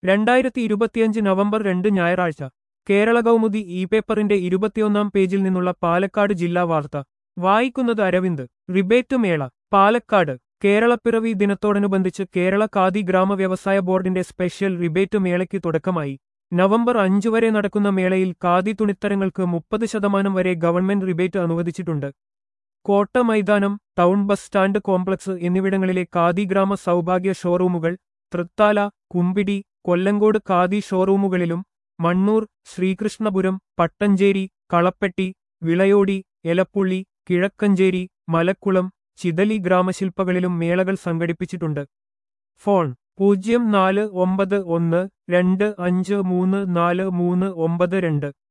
രണ്ടായിരത്തി ഇരുപത്തിയഞ്ച് നവംബർ രണ്ട് ഞായറാഴ്ച കേരള കൗമുദി ഇ പേപ്പറിന്റെ ഇരുപത്തിയൊന്നാം പേജിൽ നിന്നുള്ള പാലക്കാട് ജില്ലാ വാർത്ത വായിക്കുന്നത് അരവിന്ദ് റിബേറ്റ് മേള പാലക്കാട് കേരളപ്പിറവി ദിനത്തോടനുബന്ധിച്ച് കേരള ഖാദി ഗ്രാമ വ്യവസായ ബോർഡിന്റെ സ്പെഷ്യൽ റിബേറ്റ് മേളയ്ക്ക് തുടക്കമായി നവംബർ അഞ്ച് വരെ നടക്കുന്ന മേളയിൽ ഖാദി തുണിത്തരങ്ങൾക്ക് മുപ്പത് ശതമാനം വരെ ഗവൺമെന്റ് റിബേറ്റ് അനുവദിച്ചിട്ടുണ്ട് കോട്ട മൈതാനം ടൗൺ ബസ് സ്റ്റാൻഡ് കോംപ്ലക്സ് എന്നിവിടങ്ങളിലെ ഖാദി ഗ്രാമ സൗഭാഗ്യ ഷോറൂമുകൾ തൃത്താല കുമ്പിടി കൊല്ലങ്കോട് ഖാദി ഷോറൂമുകളിലും മണ്ണൂർ ശ്രീകൃഷ്ണപുരം പട്ടഞ്ചേരി കളപ്പെട്ടി വിളയോടി എലപ്പുള്ളി കിഴക്കഞ്ചേരി മലക്കുളം ചിതലി ഗ്രാമശില്പകളിലും മേളകൾ സംഘടിപ്പിച്ചിട്ടുണ്ട് ഫോൺ പൂജ്യം നാല് ഒമ്പത് ഒന്ന് രണ്ട് അഞ്ച് മൂന്ന് നാല് മൂന്ന് ഒമ്പത് രണ്ട്